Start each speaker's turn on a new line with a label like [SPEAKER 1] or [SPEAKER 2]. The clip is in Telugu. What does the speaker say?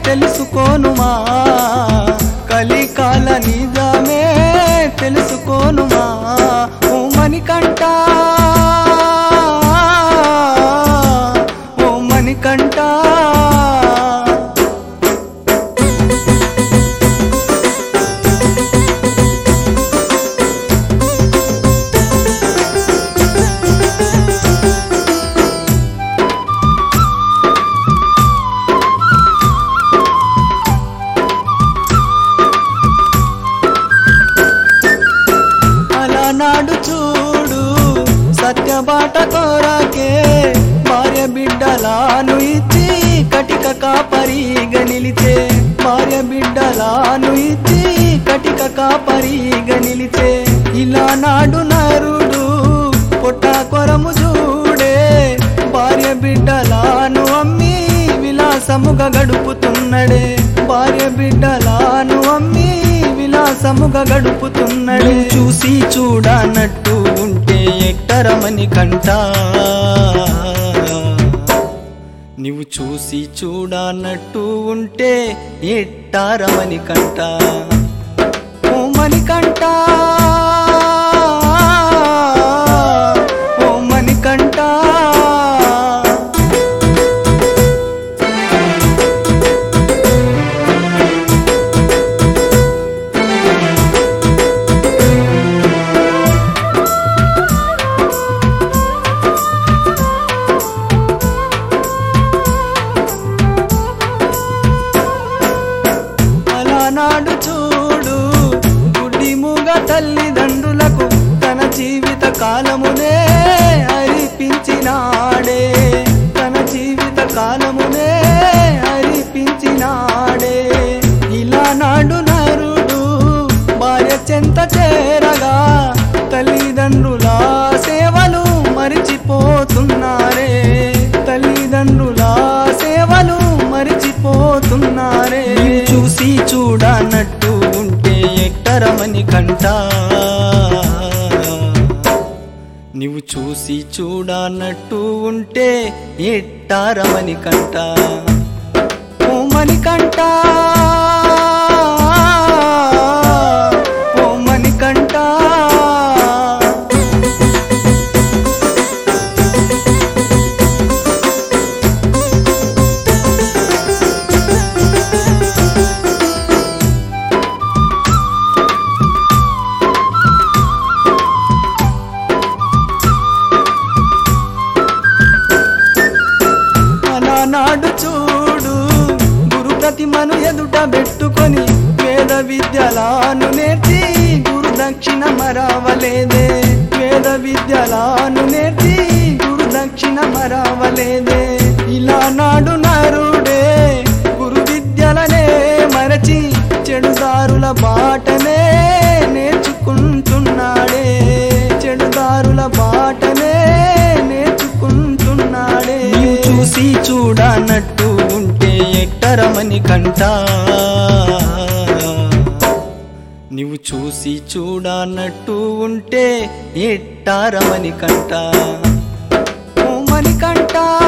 [SPEAKER 1] తెలుసుకోనుమా కలికాల నిజమే తెలుసుకోనుమా ఓ మణికంఠ ఓ మణికంఠ అలనాడు చూడు సత్యబాట కోరాకే భార్య బిడ్డలాను ఇచ్చి కటిక కాపరిగా నిలిచే భార్య బిడ్డలాను ఇచ్చి కటిక కాపరిగా నిలిచే ఇలా నాడు నరుడు పొట్ట కొరము చూడే భార్య బిడ్డలాను అమ్మి విలాసముగా గడుపుతున్నడే భార్య బిడ్డలాను అమ్మి విలాసముగా గడుపుతున్నడే చూసి చూడనట్టు ఉంటే ఎట్టరమని కంట నువ్వు చూసి చూడనట్టు ఉంటే ఎట్టారమని కంట ఓ మణికంఠ ఓ మణికంఠ అలనాడు చూడు గుడ్డి మూగ తల్లిదండ్రులకు తన జీవిత కాలమునే అరిపించినాడే తన జీవిత కాలమునే అరిపించినాడే ఇలా నాడు నరుడు భార్య చెంత చేరగా తల్లిదండ్రుల సేవలు మరిచిపోతున్నారే తల్లిదండ్రుల సేవలు మరిచిపోతున్నారే చూసి చూడనట్టు ఉంటే ఎట్టరమని కంట నువ్వు చూసి చూడనట్టు ఉంటే ఎట్టారమని కంట ఓ మణికంఠ ఓ మణికంఠ అలనాడు చూడు గురు ప్రతిమను ఎదుట పెట్టుకొని వేద విద్యలాను నేర్చి గురు దక్షిణ మరవలేదే వేద విద్యలాను నేర్చి గురు దక్షిణ మరవలేదే ఇలా నాడు నరుడే గురు విద్యలనే మరచి చెడుదారుల బాటనే నేర్చుకుంటున్నాడే చెడుదారుల బాటనే నేర్చుకుంటున్నాడే నీవు చూసి చూడనట్టు ఉంటే ఎట్టరమని కంట నువ్వు చూసి చూడనట్టు ఉంటే ఎట్టారమని కంట ఓ మణికంఠ